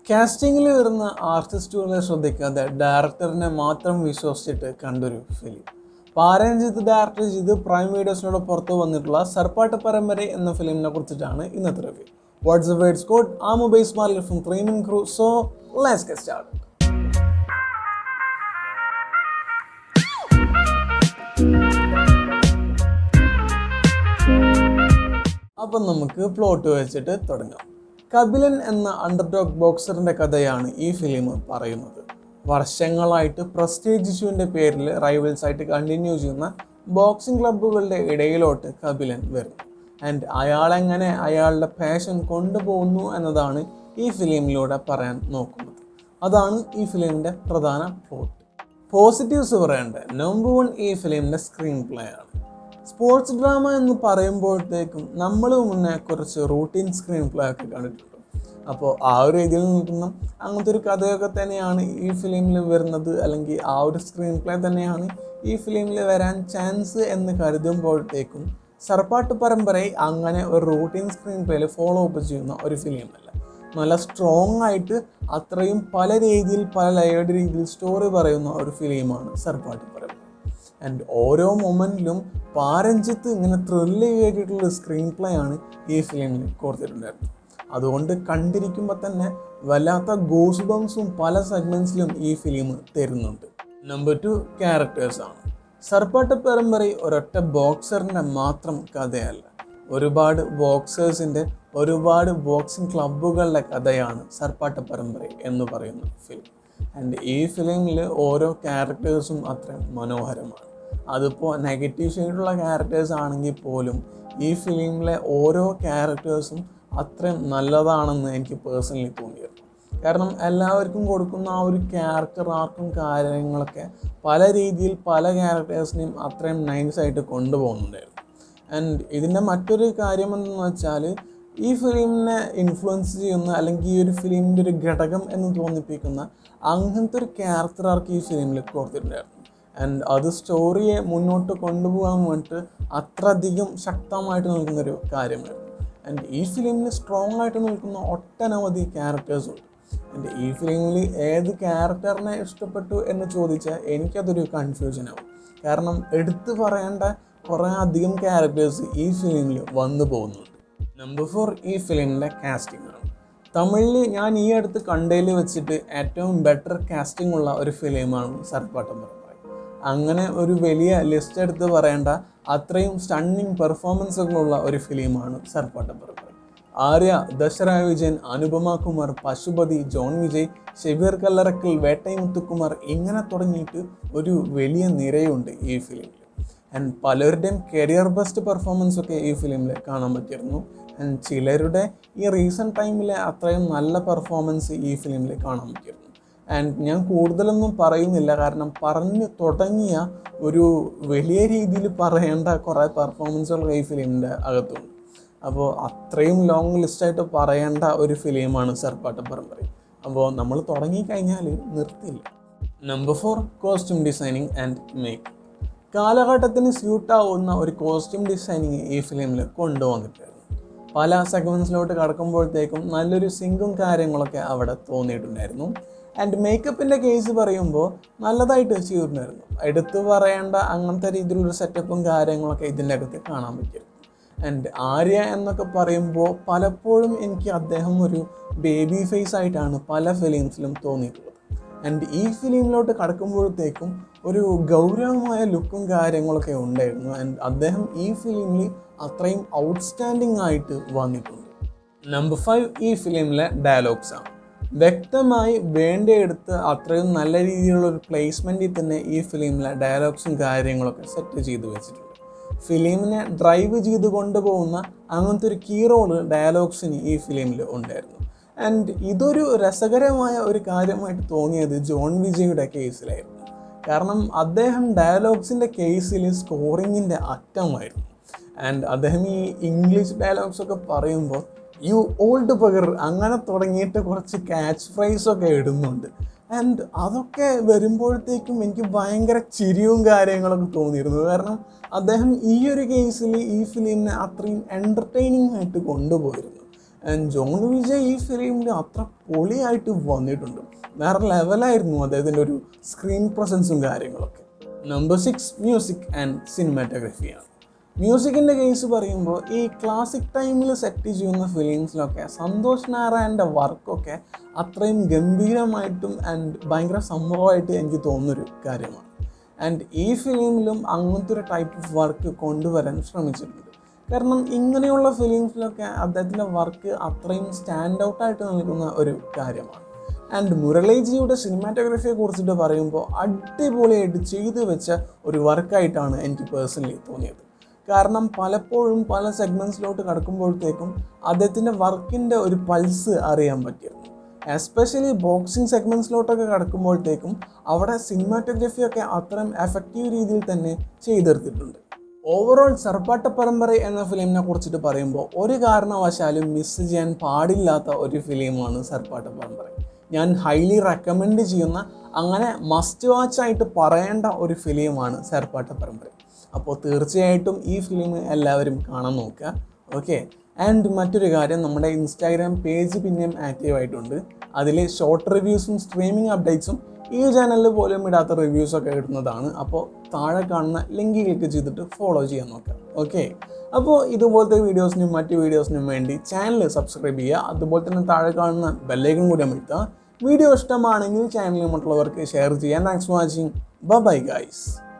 കാസ്റ്റിങ്ങിൽ വരുന്ന ആർട്ടിസ്റ്റുകളെ ശ്രദ്ധിക്കാതെ ഡയറക്ടറിനെ മാത്രം വിശ്വസിച്ചിട്ട് കണ്ടൊരു ഫിലിം പാരഞ്ജിത്ത് ഡയറക്ടർ ചെയ്ത് പ്രൈം വീഡിയോസിനോട് പുറത്തു വന്നിട്ടുള്ള സർപ്പാട്ട് പരമ്പര എന്ന ഫിലിമിനെ കുറിച്ചിട്ടാണ് ഇന്നത്തെ റിവ്യൂ വാട്സ് വേർഡ്സ് കോഡ് ആ mobile smart from three min crew so let's get start അപ്പം നമുക്ക് പ്ലോട്ട് വെച്ചിട്ട് തുടങ്ങാം കപിലൻ എന്ന അണ്ടർഡോഗ് ബോക്സറിന്റെ കഥയാണ് ഈ ഫിലിം പറയുന്നത് വർഷങ്ങളായിട്ട് പ്രസ്റ്റേജ് ഇഷ്യൂവിന്റെ പേരിൽ റൈവൽസ് ആയിട്ട് കണ്ടിന്യൂ ചെയ്യുന്ന ബോക്സിംഗ് ക്ലബ്ബുകളുടെ ഇടയിലോട്ട് കപിലൻ വരുന്നു ആൻഡ് അയാളെങ്ങനെ അയാളുടെ പാഷൻ കൊണ്ടുപോകുന്നു എന്നതാണ് ഈ ഫിലിമിലൂടെ പറയാൻ നോക്കുന്നത് അതാണ് ഈ ഫിലിമിന്റെ പ്രധാന പ്ലോട്ട് പോസിറ്റീവ്സ് പറയേണ്ട നമ്പർ വൺ ഈ ഫിലിമിന്റെ സ്ക്രീൻ പ്ലേ ആണ് സ്പോർട്സ് ഡ്രാമ എന്ന് പറയുമ്പോഴത്തേക്കും നമ്മൾ മുന്നേ കുറച്ച് റൂട്ടീൻ സ്ക്രീൻ പ്ലേ ഒക്കെ കണ്ടിട്ടുണ്ട് അപ്പോൾ ആ ഒരു രീതിയിൽ നിൽക്കുന്ന അങ്ങനത്തെ ഒരു കഥയൊക്കെ തന്നെയാണ് ഈ ഫിലിമിൽ വരുന്നത് അല്ലെങ്കിൽ ആ ഒരു സ്ക്രീൻ പ്ലേ തന്നെയാണ് ഈ ഫിലിമിൽ വരാൻ ചാൻസ് എന്ന് കരുതുമ്പോഴത്തേക്കും സർപ്പാട്ട് പരമ്പര അങ്ങനെ ഒരു റൂട്ടീൻ സ്ക്രീൻ പ്ലേയിൽ ഫോളോ അപ്പ് ചെയ്യുന്ന ഒരു ഫിലിമല്ല നല്ല സ്ട്രോങ് ആയിട്ട് അത്രയും പല രീതിയിൽ പല ലയേർഡ് രീതിയിൽ സ്റ്റോറി പറയുന്ന ഒരു ഫിലിമാണ് സർപ്പാട്ട് പരമ്പര ആൻഡ് ഓരോ മൊമെൻറ്റിലും പാരഞ്ചിത്ത് ഇങ്ങനെ ത്രില്ല് ചെയ്തിട്ടുള്ള സ്ക്രീൻ പ്ലേ ആണ് ഈ ഫിലിമിൽ കൊടുത്തിട്ടുണ്ടായിരുന്നത് അതുകൊണ്ട് കണ്ടിരിക്കുമ്പോൾ തന്നെ വല്ലാത്ത ഗോസ് ബംസും പല സെഗ്മെൻറ്റ്സിലും ഈ ഫിലിം തരുന്നുണ്ട് നമ്പർ ടു ക്യാരക്ടേഴ്സാണ് സർപ്പാട്ട പരമ്പര ഒരൊറ്റ ബോക്സറിൻ്റെ മാത്രം കഥയല്ല ഒരുപാട് ബോക്സേഴ്സിൻ്റെ ഒരുപാട് ബോക്സിംഗ് ക്ലബ്ബുകളുടെ കഥയാണ് സർപ്പാട്ട പരമ്പര എന്ന് പറയുന്ന ഫിലിം ആൻഡ് ഈ ഫിലിമിൽ ഓരോ ക്യാരക്ടേഴ്സും അത്രയും മനോഹരമാണ് അതിപ്പോൾ നെഗറ്റീവ് ഷെയ്ഡുള്ള ക്യാരക്ടേഴ്സ് ആണെങ്കിൽ പോലും ഈ ഫിലിമിലെ ഓരോ ക്യാരക്ടേഴ്സും അത്രയും നല്ലതാണെന്ന് എനിക്ക് പേഴ്സണലി തോന്നിയിരുന്നു കാരണം എല്ലാവർക്കും കൊടുക്കുന്ന ആ ഒരു ക്യാരക്ടർ ആർക്കും കാര്യങ്ങളൊക്കെ പല രീതിയിൽ പല ക്യാരക്ടേഴ്സിനെയും അത്രയും നൈസായിട്ട് കൊണ്ടുപോകുന്നുണ്ടായിരുന്നു ആൻഡ് ഇതിൻ്റെ മറ്റൊരു കാര്യം എന്തെന്ന് വെച്ചാൽ ഈ ഫിലിമിനെ ഇൻഫ്ലുവൻസ് ചെയ്യുന്ന അല്ലെങ്കിൽ ഈ ഒരു ഫിലിമിൻ്റെ ഒരു ഘടകം എന്ന് തോന്നിപ്പിക്കുന്ന അങ്ങനത്തെ ഒരു ക്യാരക്ടർ ആർക്ക് ഈ ഫിലിമിൽ കൊടുത്തിട്ടുണ്ടായിരുന്നു ആൻഡ് അത് സ്റ്റോറിയെ മുന്നോട്ട് കൊണ്ടുപോകാൻ വേണ്ടിയിട്ട് അത്രയധികം ശക്തമായിട്ട് നിൽക്കുന്നൊരു കാര്യമായിരുന്നു ആൻഡ് ഈ ഫിലിമിൽ സ്ട്രോങ് ആയിട്ട് നിൽക്കുന്ന ഒട്ടനവധി ക്യാരക്ടേഴ്സ് ഉണ്ട് ആൻഡ് ഈ ഫിലിമിൽ ഏത് ക്യാരക്ടറിനെ ഇഷ്ടപ്പെട്ടു എന്ന് ചോദിച്ചാൽ എനിക്കതൊരു കൺഫ്യൂഷൻ ആവും കാരണം എടുത്തു പറയേണ്ട കുറേ അധികം ക്യാരക്ടേഴ്സ് ഈ ഫിലിമിൽ വന്നു പോകുന്നുണ്ട് നമ്പർ ഫോർ ഈ ഫിലിമിൻ്റെ കാസ്റ്റിംഗ് ആണ് തമിഴിൽ ഞാൻ ഈ അടുത്ത് കണ്ടതിൽ വെച്ചിട്ട് ഏറ്റവും ബെറ്റർ കാസ്റ്റിംഗ് ഉള്ള ഒരു ഫിലിമാണ് സർപ്പാട്ടം പരമ്പര അങ്ങനെ ഒരു വലിയ ലിസ്റ്റ് എടുത്ത് പറയേണ്ട അത്രയും സ്റ്റണ്ണിങ് പെർഫോമൻസുകളുള്ള ഒരു ഫിലിമാണ് സർപ്പാട്ടം പരമ്പര ആര്യ ദശരായ വിജയൻ അനുപമ കുമാർ പശുപതി ജോൺ വിജയ് ഷെബീർ കല്ലറക്കൽ വേട്ടൈ മുത്തുകുമാർ ഇങ്ങനെ തുടങ്ങിയിട്ട് ഒരു വലിയ നിരയുണ്ട് ഈ ഫിലിമിൽ ആൻഡ് പലരുടെയും കരിയർ ബെസ്റ്റ് പെർഫോമൻസ് ഒക്കെ ഈ ഫിലിമിൽ കാണാൻ പറ്റിയിരുന്നു ആൻഡ് ചിലരുടെ ഈ റീസെൻറ്റ് ടൈമിലെ അത്രയും നല്ല പെർഫോമൻസ് ഈ ഫിലിമിൽ കാണാൻ പറ്റിയിരുന്നു ആൻഡ് ഞാൻ കൂടുതലൊന്നും പറയുന്നില്ല കാരണം പറഞ്ഞു തുടങ്ങിയ ഒരു വലിയ രീതിയിൽ പറയേണ്ട കുറേ പെർഫോമൻസുകൾ ഈ ഫിലിമിൻ്റെ അകത്തുണ്ട് അപ്പോൾ അത്രയും ലോങ് ലിസ്റ്റായിട്ട് പറയേണ്ട ഒരു ഫിലിമാണ് സർപ്പാട്ട പരമ്പര അപ്പോൾ നമ്മൾ തുടങ്ങിക്കഴിഞ്ഞാൽ നിർത്തില്ല number four costume designing and make കാലഘട്ടത്തിന് സ്യൂട്ടാവുന്ന ഒരു കോസ്റ്റ്യൂം ഡിസൈനിങ് ഈ ഫിലിമിൽ കൊണ്ടുവന്നിട്ടായിരുന്നു പല സെഗ്മെൻസിലോട്ട് കടക്കുമ്പോഴത്തേക്കും നല്ലൊരു സിങ്കും കാര്യങ്ങളൊക്കെ അവിടെ തോന്നിയിട്ടുണ്ടായിരുന്നു ആൻഡ് മേക്കപ്പിൻ്റെ കേസ് പറയുമ്പോൾ നല്ലതായിട്ട് ചെയ്തിട്ടുണ്ടായിരുന്നു എടുത്തു പറയേണ്ട അങ്ങനത്തെ രീതിയിലുള്ള സെറ്റപ്പും കാര്യങ്ങളൊക്കെ ഇതിൻ്റെ അകത്ത് കാണാൻ പറ്റിയിരുന്നു ആൻഡ് ആര്യ എന്നൊക്കെ പറയുമ്പോൾ പലപ്പോഴും എനിക്ക് അദ്ദേഹം ഒരു ബേബി ഫേസ് ആയിട്ടാണ് പല ഫിലിംസിലും തോന്നിയിട്ടുള്ളത് ആൻഡ് ഈ ഫിലിമിലോട്ട് കടക്കുമ്പോഴത്തേക്കും ഒരു ഗൗരവമായ ലുക്കും കാര്യങ്ങളൊക്കെ ഉണ്ടായിരുന്നു ആൻഡ് അദ്ദേഹം ഈ ഫിലിമിൽ അത്രയും ഔട്ട്സ്റ്റാൻഡിങ് ആയിട്ട് വന്നിട്ടുണ്ട് നമ്പർ ഫൈവ് ഈ ഫിലിമിലെ ഡയലോഗ്സ് ആണ് വ്യക്തമായി വേണ്ടിയെടുത്ത് അത്രയും നല്ല രീതിയിലുള്ള ഒരു പ്ലേസ്മെൻറ്റിൽ തന്നെ ഈ ഫിലിമിലെ ഡയലോഗ്സും കാര്യങ്ങളൊക്കെ സെറ്റ് ചെയ്ത് വെച്ചിട്ടുണ്ട് ഫിലിമിനെ ഡ്രൈവ് ചെയ്ത് കൊണ്ടുപോകുന്ന അങ്ങനത്തെ ഒരു കീ റോള് ഡയലോഗ്സിന് ഈ ഫിലിമിൽ ഉണ്ടായിരുന്നു ആൻഡ് ഇതൊരു രസകരമായ ഒരു കാര്യമായിട്ട് തോന്നിയത് ജോൺ വിജയുടെ കേസിലായിരുന്നു കാരണം അദ്ദേഹം ഡയലോഗ്സിൻ്റെ കേസിൽ സ്കോറിങ്ങിൻ്റെ അറ്റമായിരുന്നു ആൻഡ് അദ്ദേഹം ഈ ഇംഗ്ലീഷ് ഡയലോഗ്സ് ഒക്കെ പറയുമ്പോൾ യു ഓൾഡ് പകർ അങ്ങനെ തുടങ്ങിയിട്ട് കുറച്ച് ക്യാച്ച് ഫ്രൈസ് ഒക്കെ ഇടുന്നുണ്ട് ആൻഡ് അതൊക്കെ വരുമ്പോഴത്തേക്കും എനിക്ക് ഭയങ്കര ചിരിയും കാര്യങ്ങളൊക്കെ തോന്നിയിരുന്നു കാരണം അദ്ദേഹം ഈ ഒരു കേസിൽ ഈ ഫിലിമിനെ അത്രയും എൻ്റർടൈനിങ് ആയിട്ട് കൊണ്ടുപോയിരുന്നു ആൻഡ് ജോൺ വിജയ് ഈ ഫിലിമിൽ അത്ര പൊളിയായിട്ട് വന്നിട്ടുണ്ട് വേറെ ലെവലായിരുന്നു അദ്ദേഹത്തിൻ്റെ ഒരു സ്ക്രീൻ പ്രസൻസും കാര്യങ്ങളൊക്കെ നമ്പർ സിക്സ് മ്യൂസിക് ആൻഡ് സിനിമാറ്റോഗ്രഫിയാണ് മ്യൂസിക്കിൻ്റെ കേസ് പറയുമ്പോൾ ഈ ക്ലാസിക് ടൈമിൽ സെറ്റ് ചെയ്യുന്ന ഫിലിംസിലൊക്കെ സന്തോഷ് നാരായണൻ്റെ വർക്കൊക്കെ അത്രയും ഗംഭീരമായിട്ടും ആൻഡ് ഭയങ്കര സംഭവമായിട്ട് എനിക്ക് തോന്നുന്നൊരു കാര്യമാണ് ആൻഡ് ഈ ഫിലിമിലും അങ്ങനത്തെ ഒരു ടൈപ്പ് ഓഫ് വർക്ക് കൊണ്ടുവരാൻ ശ്രമിച്ചിട്ടുണ്ട് കാരണം ഇങ്ങനെയുള്ള ഫിലിംസിലൊക്കെ അദ്ദേഹത്തിൻ്റെ വർക്ക് അത്രയും സ്റ്റാൻഡ് ഔട്ടായിട്ട് നിൽക്കുന്ന ഒരു കാര്യമാണ് ആൻഡ് മുരളീജിയുടെ സിനിമാറ്റോഗ്രഫിയെ കുറിച്ചിട്ട് പറയുമ്പോൾ അടിപൊളിയായിട്ട് ചെയ്തു വെച്ച ഒരു വർക്കായിട്ടാണ് എനിക്ക് പേഴ്സണലി തോന്നിയത് കാരണം പലപ്പോഴും പല സെഗ്മെൻറ്റ്സിലോട്ട് കടക്കുമ്പോഴത്തേക്കും അദ്ദേഹത്തിൻ്റെ വർക്കിൻ്റെ ഒരു പൾസ് അറിയാൻ പറ്റിയിരുന്നു എസ്പെഷ്യലി ബോക്സിംഗ് സെഗ്മെൻറ്റ്സിലോട്ടൊക്കെ കടക്കുമ്പോഴത്തേക്കും അവിടെ സിനിമാറ്റോഗ്രഫിയൊക്കെ അത്രയും എഫക്റ്റീവ് രീതിയിൽ തന്നെ ചെയ്തെടുത്തിട്ടുണ്ട് ഓവറോൾ സർപ്പാട്ട പരമ്പര എന്ന ഫിലിമിനെ കുറിച്ചിട്ട് പറയുമ്പോൾ ഒരു കാരണവശാലും മിസ് ചെയ്യാൻ പാടില്ലാത്ത ഒരു ഫിലിമാണ് സർപ്പാട്ട പരമ്പര ഞാൻ ഹൈലി റെക്കമെൻഡ് ചെയ്യുന്ന അങ്ങനെ മസ്റ്റ് വാച്ച് ആയിട്ട് പറയേണ്ട ഒരു ഫിലിമാണ് സർപ്പാട്ട പരമ്പര അപ്പോൾ തീർച്ചയായിട്ടും ഈ ഫിലിം എല്ലാവരും കാണാൻ നോക്കുക ഓക്കെ ആൻഡ് മറ്റൊരു കാര്യം നമ്മുടെ ഇൻസ്റ്റാഗ്രാം പേജ് പിന്നെയും ആക്റ്റീവ് ആയിട്ടുണ്ട് അതിൽ ഷോർട്ട് റിവ്യൂസും സ്ട്രീമിംഗ് അപ്ഡേറ്റ്സും ഈ ചാനലിൽ പോലും ഇടാത്ത റിവ്യൂസൊക്കെ ഇടുന്നതാണ് അപ്പോൾ താഴെ കാണുന്ന ലിങ്ക് ക്ലിക്ക് ചെയ്തിട്ട് ഫോളോ ചെയ്യാൻ നോക്കാം ഓക്കെ അപ്പോൾ ഇതുപോലത്തെ വീഡിയോസിനും മറ്റ് വീഡിയോസിനും വേണ്ടി ചാനൽ സബ്സ്ക്രൈബ് ചെയ്യുക അതുപോലെ തന്നെ താഴെ കാണുന്ന ബെല്ലൈക്കൺ കൂടി അമർത്തുക വീഡിയോ ഇഷ്ടമാണെങ്കിൽ ചാനൽ മറ്റുള്ളവർക്ക് ഷെയർ ചെയ്യാൻ thanks for watching bye guys